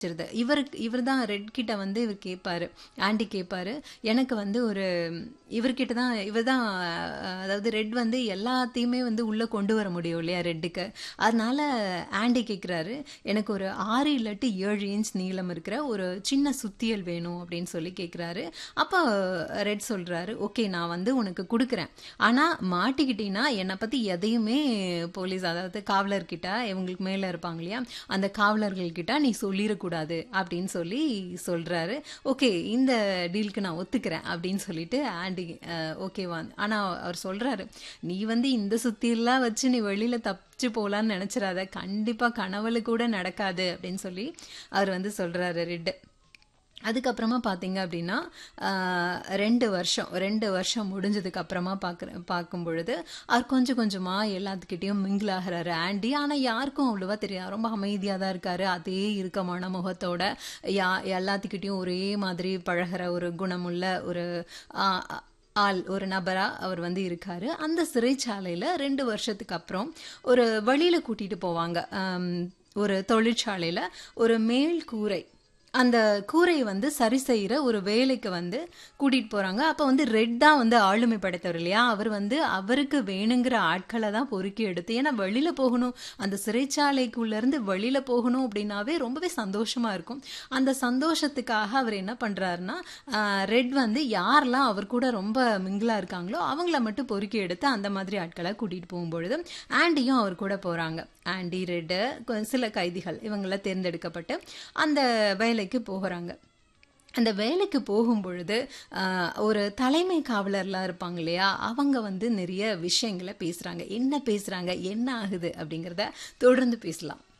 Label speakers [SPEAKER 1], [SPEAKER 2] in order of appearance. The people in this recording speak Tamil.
[SPEAKER 1] வச்சிருது இவருக்கு இவர் தான் ரெட் கிட்ட வந்து இவர் கேட்பாரு ஆண்டி கேட்பாரு எனக்கு வந்து ஒரு இவர்கிட்ட தான் இவர் தான் அதாவது ரெட் வந்து எல்லாத்தையுமே வந்து உள்ளே கொண்டு வர முடியும் இல்லையா ரெட்டுக்கு அதனால ஆண்டி கேட்குறாரு எனக்கு ஒரு ஆறு இல்லாட்டி ஏழு இன்ச் நீளம் இருக்கிற ஒரு சின்ன சுத்தியல் வேணும் அப்படின்னு சொல்லி கேட்குறாரு அப்போ ரெட் சொல்கிறாரு ஓகே நான் வந்து உனக்கு கொடுக்குறேன் ஆனால் மாட்டிக்கிட்டீங்கன்னா என்னை பற்றி எதையுமே போலீஸ் அதாவது காவலர்கிட்ட இவங்களுக்கு மேலே இருப்பாங்க இல்லையா அந்த காவலர்கள்கிட்ட நீ சொல்லிடக்கூடாது அப்படின்னு சொல்லி சொல்கிறாரு ஓகே இந்த டீலுக்கு நான் ஒத்துக்கிறேன் அப்படின்னு சொல்லிட்டு ஆண்டி ஓகேவா ஆனால் அவர் சொல்கிறாரு நீ வந்து இந்த சுத்தியெல்லாம் வச்சு நீ வெளியில் தப்பிச்சு போகலான்னு நினச்சிடாத கண்டிப்பாக கனவுல கூட நடக்காது அப்படின்னு சொல்லி அவர் வந்து சொல்கிறாரு ரெட்டு அதுக்கப்புறமா பார்த்தீங்க அப்படின்னா ரெண்டு வருஷம் ரெண்டு வருஷம் முடிஞ்சதுக்கு அப்புறமா பார்க்குற பார்க்கும் பொழுது அவர் கொஞ்சம் கொஞ்சமாக எல்லாத்துக்கிட்டேயும் மிங்கிள் ஆகிறாரு ஆண்டி ஆனால் யாருக்கும் அவ்வளோவா தெரியாது ரொம்ப அமைதியாக தான் இருக்காரு அதே இறுக்கமான முகத்தோட யா எல்லாத்துக்கிட்டேயும் ஒரே மாதிரி பழகிற ஒரு குணமுள்ள ஒரு ஆள் ஒரு நபராக அவர் வந்து இருக்காரு அந்த சிறைச்சாலையில் ரெண்டு வருஷத்துக்கு அப்புறம் ஒரு வழியில் கூட்டிகிட்டு போவாங்க ஒரு தொழிற்சாலையில் ஒரு மேல் கூரை அந்த கூரையை வந்து சரி செய்கிற ஒரு வேலைக்கு வந்து கூட்டிகிட்டு போகிறாங்க அப்போ வந்து ரெட் தான் வந்து ஆளுமை படைத்தவர் இல்லையா அவர் வந்து அவருக்கு வேணுங்கிற ஆட்களை தான் பொறுக்கி எடுத்து ஏன்னா வெளியில் போகணும் அந்த சிறைச்சாலைக்குள்ளேருந்து வெளியில் போகணும் அப்படின்னாவே ரொம்பவே சந்தோஷமாக இருக்கும் அந்த சந்தோஷத்துக்காக அவர் என்ன பண்ணுறாருன்னா ரெட் வந்து யாரெல்லாம் அவர் கூட ரொம்ப மிங்கிளாக இருக்காங்களோ அவங்கள மட்டும் பொறுக்கி எடுத்து அந்த மாதிரி ஆட்களை கூட்டிகிட்டு போகும்பொழுது ஆண்டியும் அவர் கூட போகிறாங்க ஆண்டி ரெட்டு சில கைதிகள் இவங்கள தேர்ந்தெடுக்கப்பட்டு அந்த வேலைக்கு போகிறாங்க அந்த வேலைக்கு போகும் பொழுது ஒரு தலைமை காவலர்லாம் இருப்பாங்க இல்லையா அவங்க வந்து நிறைய விஷயங்களை பேசுகிறாங்க என்ன பேசுகிறாங்க என்ன ஆகுது அப்படிங்கிறத தொடர்ந்து பேசலாம்